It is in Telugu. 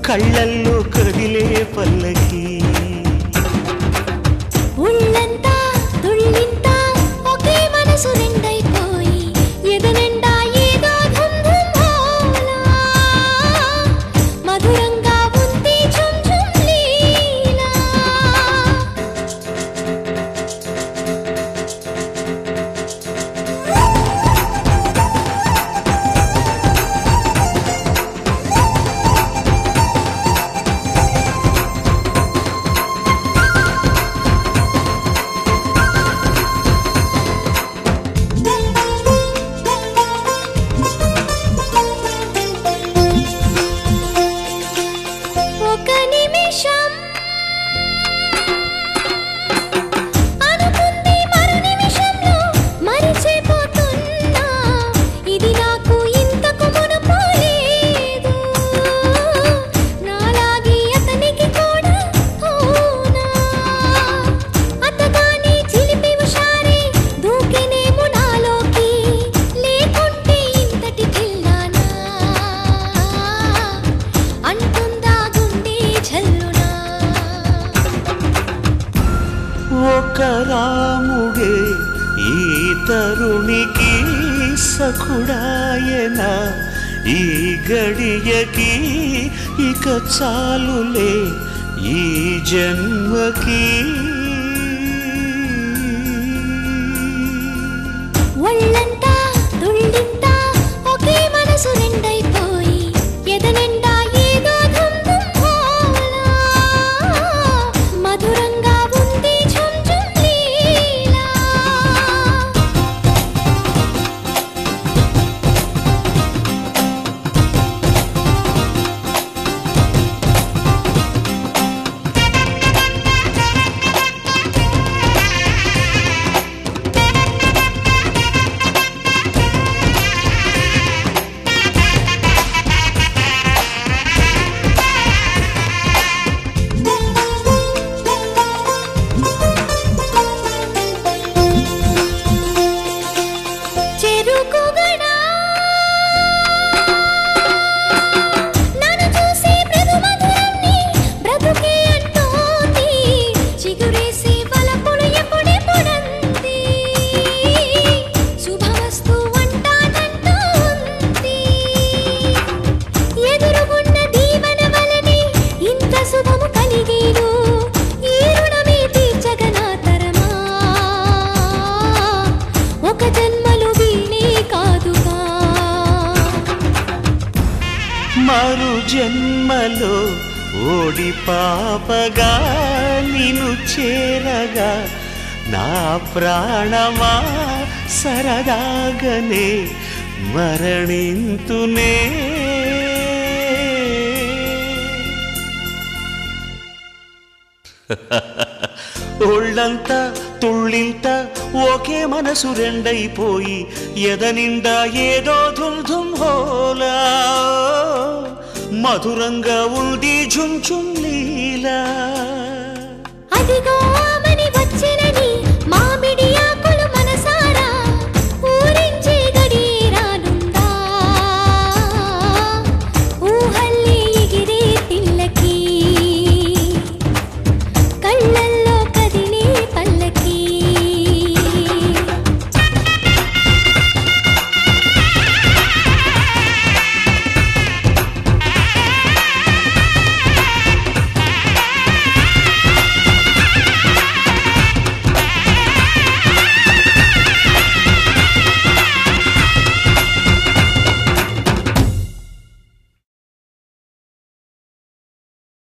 కళ్ళల్లో కదిలే పల్లకి ఉళ్ళంతా తుళ్ళింతా ఒకే మనసు నిండైపోయి ఎదనిండా ఏదో ధుమ్ ధుమ్ హోలా. మధురంగా ఉంది ఝుమ్ ఝుమ్ లీలా ఒక నిమిషం అనుకుంది మరు నిమిషంలో మరిచిపోతున్నా ఇది నాకు ఇంతకు మునుపు లేదు నాలాగే అతనికి కూడా అవునా అతగాని చిలిపి హుషారే దూకినేమో నాలోకి లేకుంటే ఇంతటి పిల్లానా అంటుందా గుండె జల్లునా ఒక రాముడే ఈ తరుణికి సఖుడాయన ఈ గడియకి ఇక చాలులే ఈ జన్మకి ఒళ్ళంతా తుళ్ళింతా ఒకే మనసు నిండైపోయి ఎదనిండా ఏదో ధుమ్ ధుమ్ హోలా. మధురంగా ఉంది ఝుమ్ ఝుమ్ లీలా చెరుకుగడా నన్ను చూసి మృదు మధురాన్ని బ్రతుకే అంటోంది చిగురేసి బలపులు ఎప్పుడెప్పుడంది శుభమస్తు అంటానంటోంది ఎదురుగున్న దీవెన వలనే ఇంత శుభము కలిగేను ఈ రుణమే తీర్చగనా తరమా ఒక జన్మలు వీణే కాదుగా మరు జన్మలో ఓడి పాపగా నిన్ను చేరగా నా ప్రాణమా సరదాగనే మరణింతునే ఒళ్ళంతా తుళ్ళింత ఒకే మనసు రెండైపోయి ఎదనిండా ఏదో ధుమ్ ధుమ్ హోలా మధురంగా ఉంది ఝుమ్ ఝుమ్ లీలా అదిగో